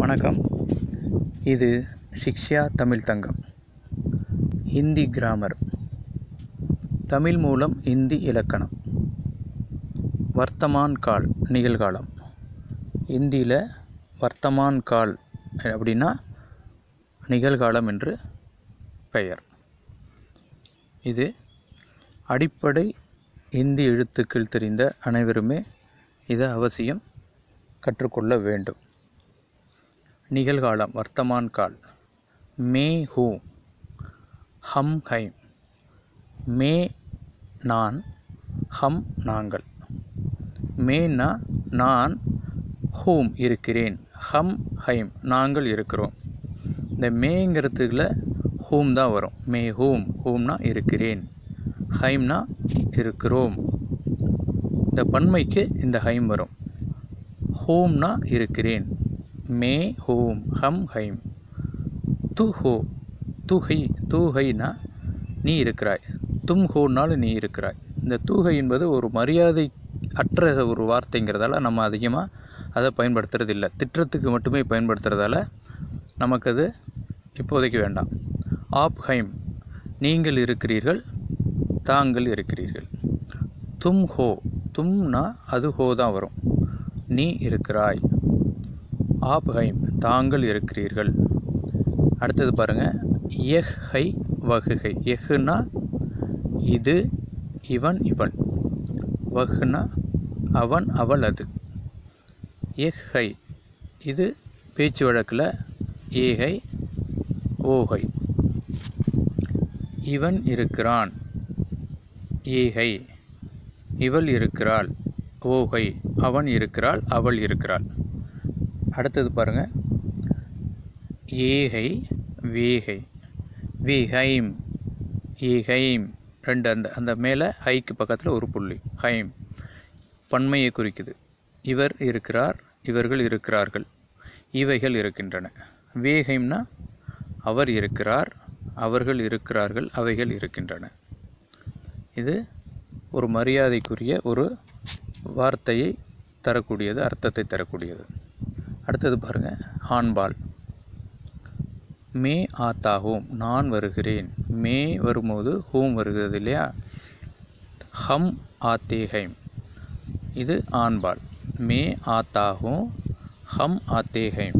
வணக்கம் இது சிக்ஷா தமிழ் தங்கம் ஹிந்தி கிராமர் தமிழ் மூலம் இந்தி இலக்கணம் வர்த்தமான் கால் நிகழ்காலம் இந்தியில் வர்த்தமான் கால் அப்படின்னா நிகழ்காலம் என்று பெயர் இது அடிப்படை இந்தி எழுத்துக்கள் தெரிந்த அனைவருமே இதை அவசியம் கற்றுக்கொள்ள வேண்டும் நிகழ்காலம் வர்த்தமான் கால் மே ஹூ ஹம் ஹைம் மே நான் ஹம் நாங்கள் மேனா நான் ஹூம் இருக்கிறேன் ஹம் ஹைம் நாங்கள் இருக்கிறோம் இந்த மேங்கிறதுக்குல ஹூம் தான் வரும் மே ஹூம் ஹூம்னா இருக்கிறேன் ஹைம்னா இருக்கிறோம் இந்த பன்மைக்கு இந்த ஹைம் வரும் ஹோம்னா இருக்கிறேன் மே ஹோம் ஹம் ஹைம் து ஹோ து ஹை து ஹைனா நீ இருக்கிறாய் தும் ஹோனாலும் நீ இருக்கிறாய் இந்த தூஹை என்பது ஒரு மரியாதை அற்ற ஒரு வார்த்தைங்கிறதால நம்ம அதிகமாக அதை பயன்படுத்துறது இல்லை திட்டத்துக்கு மட்டுமே பயன்படுத்துறதால நமக்கு அது இப்போதைக்கு வேண்டாம் ஆப் ஹைம் நீங்கள் இருக்கிறீர்கள் தாங்கள் இருக்கிறீர்கள் தும் ஹோ தும்னா அது ஹோ தான் வரும் நீ இருக்கிறாய் ஆப் ஹைம் தாங்கள் இருக்கிறீர்கள் அடுத்தது பாருங்கள் எஹ் ஹை வகுகை எஹ்னா இது இவன் இவன் வஹ்னா அவன் அவள் அது எஹ் ஹை இது பேச்சு வழக்கில் ஏஹை ஓஹை இவன் இருக்கிறான் ஏஹை இவள் இருக்கிறாள் ஓஹை அவன் இருக்கிறாள் அவள் இருக்கிறாள் அடுத்தது பாருங்கள் ஏஹை வேகை விஹைம் ஏஹைம் ரெண்டு அந்த அந்த மேலே ஹைக்கு பக்கத்தில் ஒரு புள்ளி ஹைம் பன்மையை குறிக்குது இவர் இருக்கிறார் இவர்கள் இருக்கிறார்கள் இவைகள் இருக்கின்றன வேகைம்னா அவர் இருக்கிறார் அவர்கள் இருக்கிறார்கள் அவைகள் இருக்கின்றன இது ஒரு மரியாதைக்குரிய ஒரு வார்த்தையை தரக்கூடியது அர்த்தத்தை தரக்கூடியது அடுத்தது பாருங்கள் ஆண்பால் மே ஆத்தா ஹோம் நான் வருகிறேன் மே வரும்போது ஹோம் வருகிறது இல்லையா ஹம் ஆத்தே ஹைம் இது ஆண்பால் மே ஆத்தா ஹோம் ஹம் ஆத்தே ஹைம்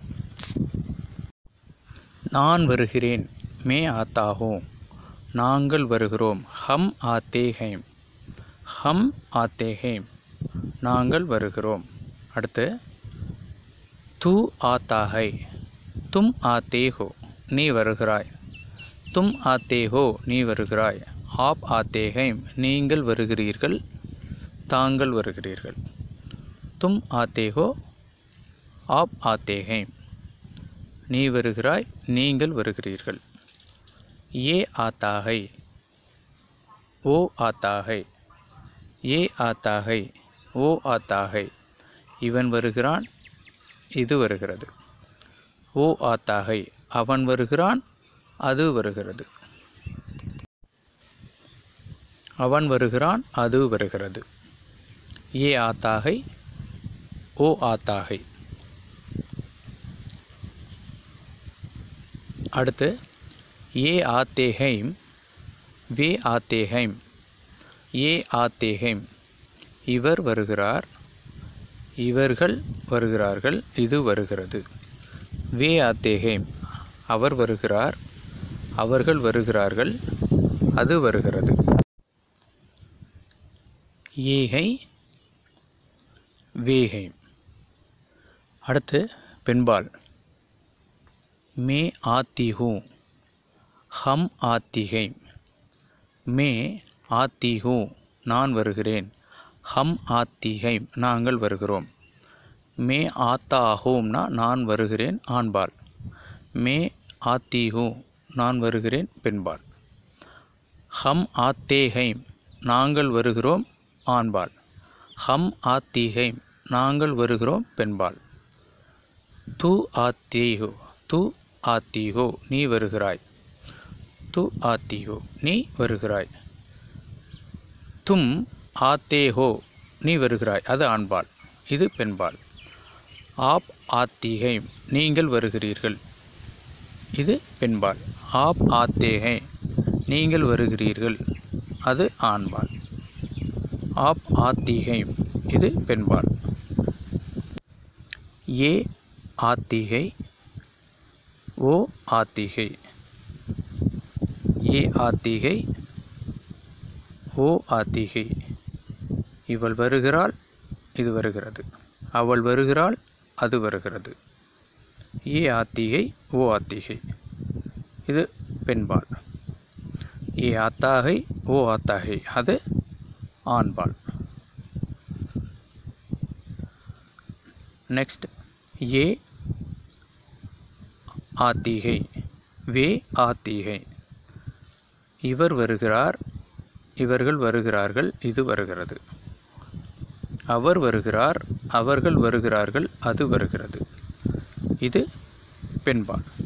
நான் வருகிறேன் மே ஆத்தா ஹோம் நாங்கள் வருகிறோம் ஹம் ஆத்தே ஹைம் ஹம் ஆத்தே ஹைம் நாங்கள் வருகிறோம் அடுத்து தூ ஆத்தா ஹை தும் ஆத்தே ஹோ நீ வருகிறாய் தும் ஆத்தே ஹோ நீ வருகிறாய் ஆப் ஆத்தே ஹைம் நீங்கள் வருகிறீர்கள் தாங்கள் வருகிறீர்கள் தும் ஆத்தே ஹோ ஆப் ஆத்தே ஹைம் நீ வருகிறாய் நீங்கள் வருகிறீர்கள் ஏ ஆத்தா ஹை ஓ ஆத்தா ஹை ஏ ஆத்தா ஹை ஓ ஆத்தா ஹை இவன் வருகிறான் இது வருகிறது ஓ ஆத்தா ஹை அவன் வருகிறான் அது வருகிறது அவன் வருகிறான் அது வருகிறது ஏ ஆத்தாகை ஓ ஆத்தாகை அடுத்து ஏ ஆத்தேஹைம் வே ஆத்தேஹைம் ஏ ஆத்தேஹைம் இவர் வருகிறார் இவர்கள் வருகிறார்கள் இது வருகிறது வே ஆத்தேஹேம் அவர் வருகிறார் அவர்கள் வருகிறார்கள் அது வருகிறது ஏகை வேகை அடுத்து பெண்பால் மே ஆத்தி ஹூ ஹம் ஆத்திகை மே ஆத்தி ஹூ நான் வருகிறேன் ஹம் ஆத்திகை நாங்கள் வருகிறோம் மே ஆத்தா ஹோம்னா நான் வருகிறேன் ஆண்பால் மே ஆத்தி ஹூ நான் வருகிறேன் பெண்பால் ஹம் ஆத்தேஹைம் நாங்கள் வருகிறோம் ஆண்பால் ஹம் ஆத்திஹைம் நாங்கள் வருகிறோம் பெண்பால் து ஆத்தீஹோ து ஆத்தீஹோ நீ வருகிறாய் து ஆத்தீஹோ நீ வருகிறாய் தும் ஆத்தேஹோ நீ வருகிறாய் அது ஆண்பால் இது பெண்பால் ஆப் ஆத்திகை நீங்கள் வருகிறீர்கள் இது பெண்பால் ஆப் ஆத்தேகை நீங்கள் வருகிறீர்கள் அது ஆண்பால் ஆப் ஆத்திகை இது பெண்பால் ஏ ஆத்திகை ஓ ஆத்திகை ஏ ஆத்திகை ஓ ஆத்திகை இவள் வருகிறாள் இது வருகிறது அவள் வருகிறாள் அது வருகிறது ஏ ஆத்திகை ஓ ஆத்திகை இது பெண்பால் ஏ ஆத்தாகை ஓ ஆத்தாகை அது ஆண்பால் நெக்ஸ்ட் ஏ ஆத்திகை வே ஆத்திகை இவர் வருகிறார் இவர்கள் வருகிறார்கள் இது வருகிறது அவர் வருகிறார் அவர்கள் வருகிறார்கள் அது வருகிறது இது பெண்பால்